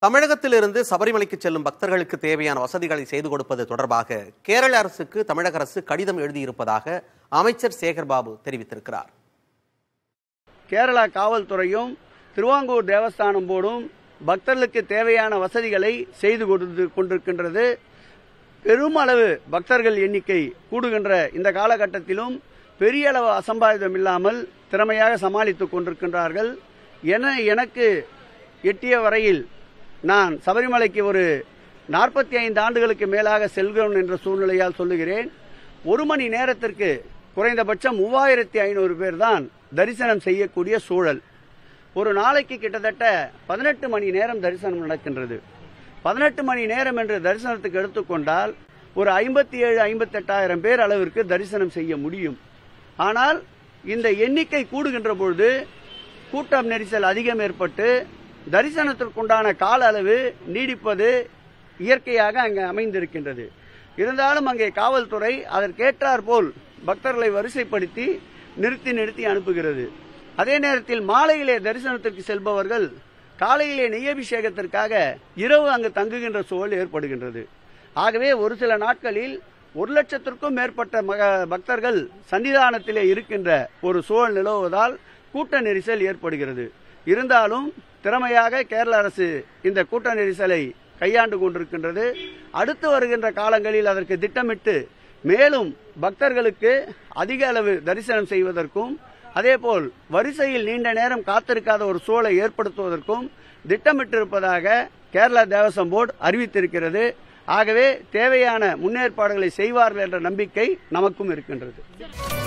தமிழகத்திலிருந்து சபரிமலைக்கு செல்லும் பக்தர்களுக்கு தேவையான வசதிகளை செய்து கொடுப்பது தொடர்பாக கேரள அரசுக்கு தமிழக அரசு கடிதம் எழுதியிருப்பதாக அமைச்சர் சேகர்பாபு தெரிவித்திருக்கிறார் கேரளா காவல்துறையும் திருவாங்கூர் தேவஸ்தானம் போர்டும் பக்தர்களுக்கு தேவையான வசதிகளை செய்து கொடுத்து கொண்டிருக்கின்றது பெருமளவு பக்தர்கள் எண்ணிக்கை கூடுகின்ற இந்த காலகட்டத்திலும் பெரிய அளவு அசம்பாவிதம் இல்லாமல் திறமையாக சமாளித்துக் கொண்டிருக்கின்றார்கள் என எனக்கு எட்டிய வரையில் நான் சபரிமலைக்கு ஒரு நாற்பத்தி ஐந்து ஆண்டுகளுக்கு மேலாக செல்கிறோம் என்ற சூழ்நிலையால் சொல்லுகிறேன் ஒரு மணி நேரத்திற்கு குறைந்தபட்சம் மூவாயிரத்தி ஐநூறு பேர் தான் தரிசனம் செய்யக்கூடிய சூழல் ஒரு நாளைக்கு கிட்டத்தட்ட பதினெட்டு மணி நேரம் தரிசனம் நடக்கின்றது பதினெட்டு மணி நேரம் என்று தரிசனத்துக்கு எடுத்துக்கொண்டால் ஒரு ஐம்பத்தி ஏழு ஐம்பத்தி எட்டாயிரம் பேர் அளவிற்கு தரிசனம் செய்ய முடியும் ஆனால் இந்த எண்ணிக்கை கூடுகின்ற பொழுது கூட்டம் நெரிசல் அதிகம் ஏற்பட்டு தரிசனத்திற்குண்டான கால அளவு நீடிப்பது இயற்கையாக அங்கே அமைந்திருக்கின்றது இருந்தாலும் அங்கே காவல்துறை அதற்கேற்றாற் போல் பக்தர்களை வரிசைப்படுத்தி நிறுத்தி நிறுத்தி அனுப்புகிறது அதே நேரத்தில் மாலையிலே தரிசனத்திற்கு செல்பவர்கள் காலையிலே நெய்யபிஷேகத்திற்காக இரவு அங்கு தங்குகின்ற சூழல் ஏற்படுகின்றது ஆகவே ஒரு சில நாட்களில் ஒரு லட்சத்திற்கும் மேற்பட்ட மக பக்தர்கள் சன்னிதானத்திலே இருக்கின்ற ஒரு சூழல் நிலவுவதால் கூட்ட நெரிசல் ஏற்படுகிறது இருந்தாலும் திறமையாக கேரள அரசு இந்த கூட்ட நெரிசலை கையாண்டு கொண்டிருக்கின்றது அடுத்து வருகின்ற காலங்களில் அதற்கு திட்டமிட்டு மேலும் பக்தர்களுக்கு அதிக அளவு தரிசனம் செய்வதற்கும் அதேபோல் வரிசையில் நீண்ட நேரம் காத்திருக்காத ஒரு சூழலை ஏற்படுத்துவதற்கும் திட்டமிட்டிருப்பதாக கேரளா தேவசம் போர்டு அறிவித்திருக்கிறது ஆகவே தேவையான முன்னேற்பாடுகளை செய்வார்கள் என்ற நம்பிக்கை நமக்கும் இருக்கின்றது